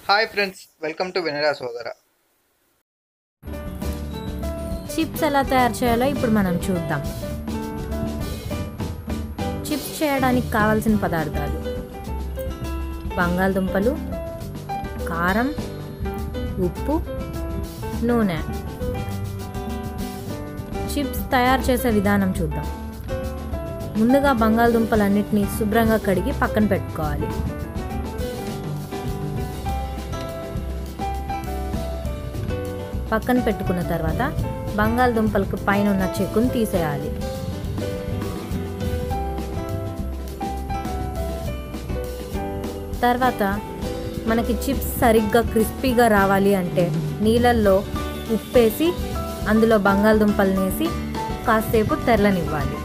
hi friends welcome to వినరా సోదర chips ఎలా తయారు చేయాలో ఇప్పుడు మనం చూద్దాం చిప్స్ చేయడానికి కావాల్సిన పదార్థాలు బంగాళదుంపలు కారం ఉప్పు నూనె చిప్స్ తయారు చేసే విధానం చూద్దాం ముందుగా బంగాళదుంపలన్నిటినీ శుభ్రంగా కడిగి పక్కన పెట్టుకోవాలి పక్కన పెట్టుకున్న తర్వాత బంగాళదుంపలకు పైన ఉన్న చెక్కును తీసేయాలి తర్వాత మనకి చిప్స్ సరిగ్గా క్రిస్పీగా రావాలి అంటే నీళ్ళల్లో ఉప్పేసి అందులో బంగాళదుంపలను వేసి కాసేపు తెరలనివ్వాలి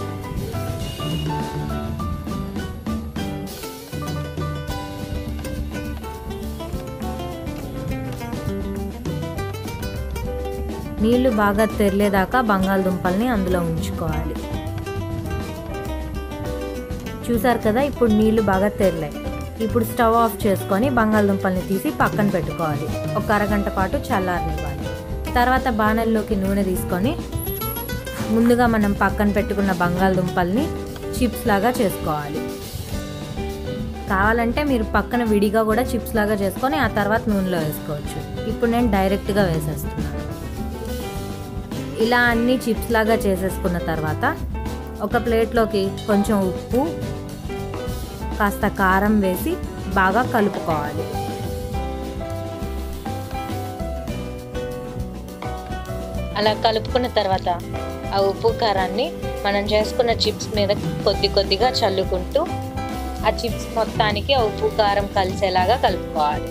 నీళ్లు బాగా తెరలేదాకా బంగాళదుంపల్ని అందులో ఉంచుకోవాలి చూసారు కదా ఇప్పుడు నీళ్లు బాగా తెరలాయి ఇప్పుడు స్టవ్ ఆఫ్ చేసుకొని బంగాళదుంపల్ని తీసి పక్కన పెట్టుకోవాలి ఒక అరగంట పాటు చల్లారనివ్వాలి తర్వాత బాణల్లోకి నూనె తీసుకొని ముందుగా మనం పక్కన పెట్టుకున్న బంగాళదుంపల్ని చిప్స్ లాగా చేసుకోవాలి కావాలంటే మీరు పక్కన విడిగా కూడా చిప్స్ లాగా చేసుకొని ఆ తర్వాత నూనెలో వేసుకోవచ్చు ఇప్పుడు నేను డైరెక్ట్గా వేసేస్తున్నాను ఇలా అన్ని చిప్స్ లాగా చేసేసుకున్న తర్వాత ఒక ప్లేట్లోకి కొంచెం ఉప్పు కాస్త కారం వేసి బాగా కలుపుకోవాలి అలా కలుపుకున్న తర్వాత ఆ ఉప్పు కారాన్ని మనం చేసుకున్న చిప్స్ మీద కొద్ది కొద్దిగా చల్లుకుంటూ ఆ చిప్స్ మొత్తానికి ఆ ఉప్పు కారం కలిసేలాగా కలుపుకోవాలి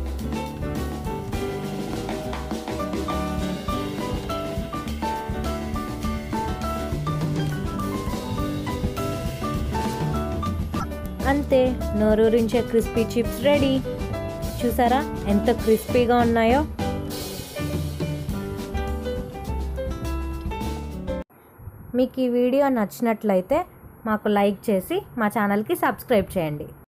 అంతే నోరూరించే క్రిస్పీ చిప్స్ రెడీ చూసారా ఎంత క్రిస్పీగా ఉన్నాయో మీకు ఈ వీడియో నచ్చినట్లయితే మాకు లైక్ చేసి మా ఛానల్కి సబ్స్క్రైబ్ చేయండి